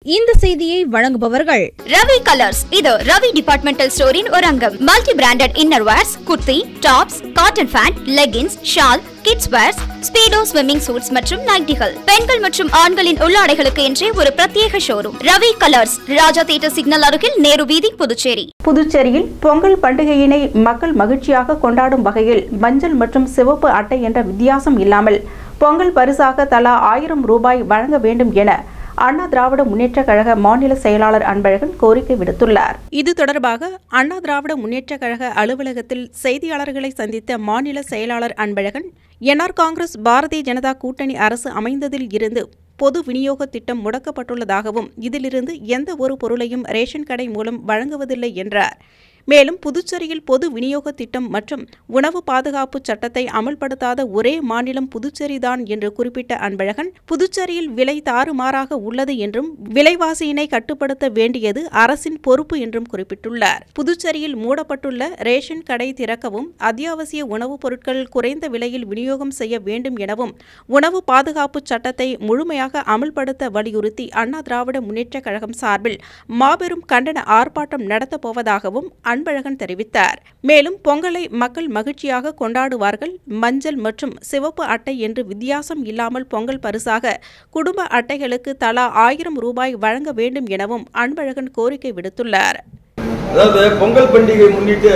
இந்த செய்தியை வழங்குபவர்கள் ரவி கலர்ஸ் இது ரவி டிபார்ட்மெண்டல் ஸ்டோரின் ஒரு அங்கம் multi branded inner wears kurti tops cotton pant leggings shawl kids wears Speedo swimming suits மற்றும் நைட்டிகள் பெண்கள் மற்றும் ஆண்களின் உள்ளாடைகளுக்கு என்றே ஒரு பிரத்யேக showroom Ravi colours Raja theatre signal அருகில் நேரு வீதி புதுச்சேரி புதுச்சேரியில் பொங்கல் பண்டிகையினை மக்கள் மகிழ்ச்சியாக கொண்டாடும் வகையில் மஞ்சள் மற்றும் சிவப்பு அட்டை என்ற வித்தியாசம் இல்லாமல் பொங்கல் பரிசாக தலா ஆயிரம் ரூபாய் வழங்க வேண்டும் என அண்ணா திராவிட முன்னேற்ற கழக மாநில செயலாளர் அன்பழகன் கோரிக்கை விடுத்துள்ளார் இது தொடர்பாக அண்ணா திராவிட முன்னேற்ற கழக அலுவலகத்தில் செய்தியாளர்களை சந்தித்த மாநில செயலாளர் அன்பழகன் என்ஆர் காங்கிரஸ் பாரதிய ஜனதா கூட்டணி அரசு அமைந்ததில் இருந்து பொது விநியோக திட்டம் முடக்கப்பட்டுள்ளதாகவும் இதிலிருந்து எந்த ஒரு பொருளையும் ரேஷன் கடை மூலம் வழங்குவதில்லை என்றார் மேலும் புதுச்சேரியில் பொது விநியோக திட்டம் மற்றும் உணவு பாதுகாப்பு சட்டத்தை அமல்படுத்தாத ஒரே மாநிலம் புதுச்சேரிதான் என்று குறிப்பிட்ட அன்பழகன் புதுச்சேரியில் விலை தாறுமாறாக உள்ளது என்றும் விலைவாசியினை கட்டுப்படுத்த வேண்டியது அரசின் பொறுப்பு என்றும் குறிப்பிட்டுள்ளார் புதுச்சேரியில் மூடப்பட்டுள்ள ரேஷன் கடை திறக்கவும் அத்தியாவசிய உணவுப் பொருட்கள் குறைந்த விலையில் விநியோகம் செய்ய வேண்டும் எனவும் உணவு பாதுகாப்பு சட்டத்தை முழுமையாக அமல்படுத்த வலியுறுத்தி அண்ணா திராவிட முன்னேற்றக் கழகம் சார்பில் மாபெரும் கண்டன ஆர்ப்பாட்டம் நடத்தப் போவதாகவும் அன்பழகன் தெரிவித்தார் மேலும் பொங்கலை மக்கள் மகிழ்ச்சியாக கொண்டாடுவார்கள் மஞ்சள் மற்றும் சிவப்பு அட்டை என்று வித்தியாசம் இல்லாமல் பொங்கல் பரிசாக குடும்ப அட்டைகளுக்கு தலா ஆயிரம் ரூபாய் வழங்க வேண்டும் எனவும் அன்பழகன் கோரிக்கை விடுத்துள்ளார் அதாவது பொங்கல் பண்டிகை முன்னிட்டு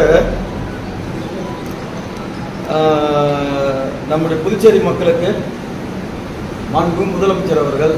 ஆஹ், நம்முடைய புதுச்சேரி மக்களுக்கு மாண்பு முதலமைச்சர் அவர்கள்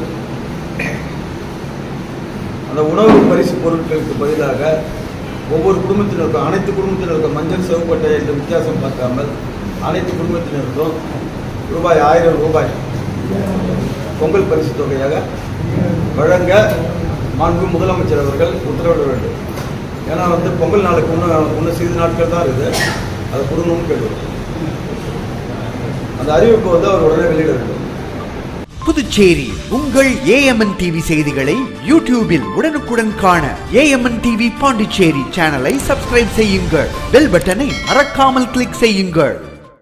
அந்த உணவு பரிசு பொருட்களுக்கு பதிலாக ஒவ்வொரு குடும்பத்தினருக்கும் அனைத்து குடும்பத்தினருக்கும் மஞ்சள் சிவப்பட்டை என்று வித்தியாசம் பார்க்காமல் அனைத்து குடும்பத்தினருக்கும் ரூபாய் ஆயிரம் ரூபாய் பொங்கல் பரிசு தொகையாக வழங்க மாண்பு முதலமைச்சர் அவர்கள் உத்தரவிட வேண்டும் ஏன்னா வந்து பொங்கல் நாளுக்கு இன்னும் இன்னும் சிறிது நாட்கள் தான் இருக்குது அதை கொடுக்கணும்னு கேட்டுக்கிறோம் அந்த அறிவிப்பை வந்து அவர் உடனே வெளியிட வேண்டும் புதுச்சேரி உங்கள் ஏஎம்என் டிவி செய்திகளை யூடியூபில் உடனுக்குடன் காண ஏஎம்என் டிவி பாண்டிச்சேரி சேனலை சப்ஸ்கிரைப் செய்யுங்கள் பெல் பட்டனை மறக்காமல் கிளிக் செய்யுங்கள்